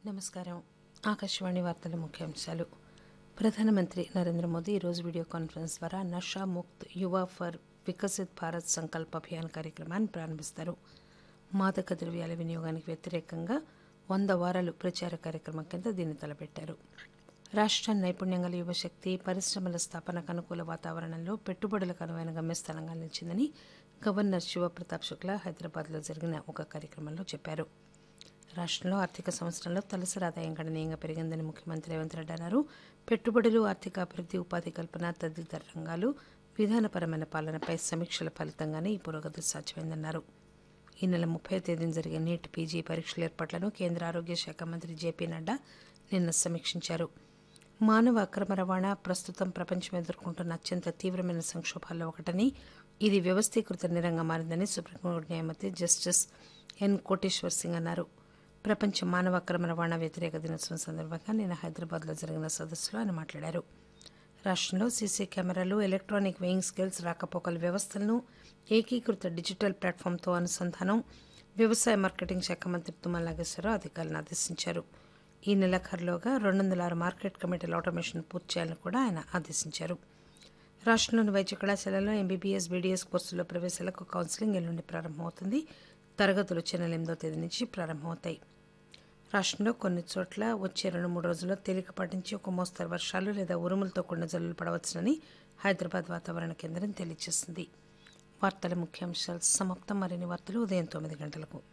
నమస్కారం ఆకాశవాణి వార్తల ముఖ్యాంశాలు ప్రధానమంత్రి నరేంద్ర మోదీ ఈరోజు వీడియో కాన్ఫరెన్స్ ద్వారా నషా ముక్త్ యువ ఫర్ వికసిత్ భారత్ సంకల్ప్ అభియాన్ కార్యక్రమాన్ని ప్రారంభిస్తారు మాదక ద్రవ్యాల వినియోగానికి వ్యతిరేకంగా వంద వారాలు ప్రచార కార్యక్రమం కింద దీన్ని తలపెట్టారు రాష్ట్ర నైపుణ్యం గల యువశక్తి పరిశ్రమల స్థాపనకు అనుకూల వాతావరణంలో పెట్టుబడులకు అనువైన గమ్యస్థానంగా నిలిచిందని గవర్నర్ శివప్రతాప్ శుక్లా హైదరాబాద్లో జరిగిన ఒక కార్యక్రమంలో చెప్పారు రాష్ట్రంలో ఆర్థిక సంవత్సరంలో తలసరి ఆదాయం గణనీయంగా పెరిగిందని ముఖ్యమంత్రి రేవంత్ రెడ్డి అన్నారు పెట్టుబడులు ఆర్థిక అభివృద్ధి ఉపాధి కల్పన తదితర రంగాలు విధానపరమైన పాలనపై సమీక్షల ఫలితంగానే ఈ పురోగతి సాధ్యమైందన్నారు ఈ నెల ముప్పై తేదీన జరిగే నీట్ పీజీ పరీక్షల ఏర్పాట్లను కేంద్ర ఆరోగ్య శాఖ మంత్రి జేపీ నడ్డా నిన్న సమీక్షించారు మానవ అక్రమ రవాణా ప్రస్తుతం ప్రపంచం ఎదుర్కొంటున్న అత్యంత తీవ్రమైన సంక్షోభాల్లో ఒకటని ఇది వ్యవస్థీకృత నేరంగా మారిందని సుప్రీంకోర్టు న్యాయమూర్తి జస్టిస్ ఎన్ కోటేశ్వర్ సింగ్ అన్నారు ప్రపంచ మానవ అక్రమ రవాణా వ్యతిరేక దినోత్సవం సందర్భంగా నిన్న హైదరాబాద్లో జరిగిన సదస్సులో ఆయన మాట్లాడారు రాష్ట్రంలో సీసీ కెమెరాలు ఎలక్ట్రానిక్ వెయింగ్ స్కేల్స్ రాకపోకల వ్యవస్థలను ఏకీకృత డిజిటల్ ప్లాట్ఫామ్తో అనుసంధానం వ్యవసాయ మార్కెటింగ్ శాఖ మంత్రి తుమ్మల నాగేశ్వరరావు అధికారులను ఆదేశించారు ఈ నెలాఖరులోగా రెండు వందల ఆరు మార్కెట్ కమిటీల ఆటోమేషన్ పూర్తి చేయాలని కూడా ఆయన ఆదేశించారు రాష్ట్రంలోని వైద్య కళాశాలలో ఎంబీబీఎస్ బీడీఎస్ కోర్సుల్లో ప్రవేశాలకు కౌన్సిలింగ్ ఎల్లుండి ప్రారంభమవుతుంది తరగతులు వచ్చే నెల ఎనిమిదో తేదీ నుంచి ప్రారంభమవుతాయి రాష్ట్రంలో కొన్ని చోట్ల వచ్చే రెండు మూడు రోజుల్లో తేలికపాటి నుంచి ఒక మోస్తరు వర్షాలు లేదా ఉరుములతో కూడిన జల్లులు పడవచ్చునని హైదరాబాద్ వాతావరణ కేంద్రం తెలియజేసింది వార్తల ముఖ్యాంశాలు సమాప్తం మరిన్ని వార్తలు ఉదయం తొమ్మిది గంటలకు